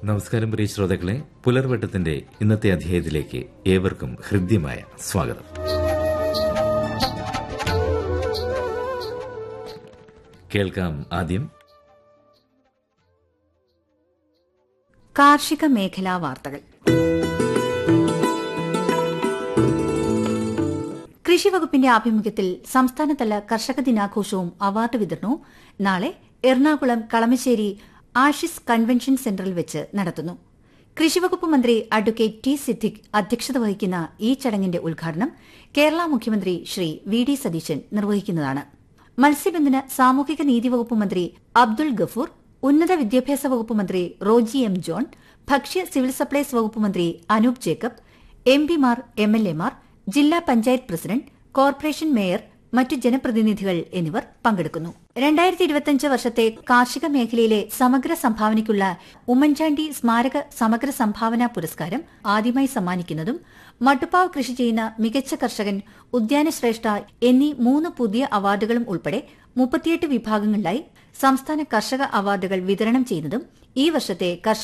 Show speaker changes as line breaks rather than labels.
നമസ്കാരം പ്രിയ ശ്രോതാക്കളെ പുലർവട്ടത്തിന്റെ ഇന്നത്തെ അധ്യായത്തിലേക്ക് ഏവർക്കും ഹൃദ്യമായ സ്വാഗതം കേൾക്കാം ആദ്യം
കാർഷിക മേഖലാ വാർത്തകൾ കൃഷി വകുപ്പിന്റെ ആഭിമുഖ്യത്തിൽ സംസ്ഥാനതല കർഷക ദിനാഘോഷവും അവാർഡ് വിതരണവും നാളെ എറണാകുളം കളമശ്ശേരി ആഷിസ് കൺവെൻഷൻ സെന്ററിൽ വെച്ച് നടത്തുന്നു കൃഷിവകുപ്പ് മന്ത്രി അഡ്വക്കേറ്റ് ടി സിദ്ദിഖ് അധ്യക്ഷത വഹിക്കുന്ന ഈ ചടങ്ങിന്റെ ഉദ്ഘാടനം കേരള മുഖ്യമന്ത്രി ശ്രീ വി ഡി സതീശൻ നിർവഹിക്കുന്നതാണ് മത്സ്യബന്ധന സാമൂഹിക നീതി വകുപ്പ് മന്ത്രി അബ്ദുൾ ഗഫൂർ ഉന്നത വിദ്യാഭ്യാസ വകുപ്പ് മന്ത്രി റോജി എം ജോൺ ഭക്ഷ്യ സിവിൽ സപ്ലൈസ് വകുപ്പ് മന്ത്രി അനൂപ് ജേക്കബ് എം പിമാർ എം എൽ എമാർ ജില്ലാ പഞ്ചായത്ത് പ്രസിഡന്റ് കോർപ്പറേഷൻ മേയർ മറ്റു ജനപ്രതിനിധികൾ എന്നിവർ പങ്കെടുക്കുന്നു രണ്ടായിരത്തി ഇരുപത്തിയഞ്ച് വർഷത്തെ കാർഷിക മേഖലയിലെ സമഗ്ര സംഭാവനയ്ക്കുള്ള ഉമ്മൻചാണ്ടി സ്മാരക സമഗ്ര സംഭാവന പുരസ്കാരം ആദ്യമായി സമ്മാനിക്കുന്നതും മട്ടുപ്പാവ് കൃഷി ചെയ്യുന്ന മികച്ച കർഷകൻ ഉദ്യാനശ്രേഷ്ഠ എന്നീ മൂന്ന് പുതിയ അവാർഡുകളും ഉൾപ്പെടെ മുപ്പത്തിയെട്ട് വിഭാഗങ്ങളിലായി സംസ്ഥാന കർഷക അവാർഡുകൾ വിതരണം ചെയ്യുന്നതും ഈ വർഷത്തെ കർഷക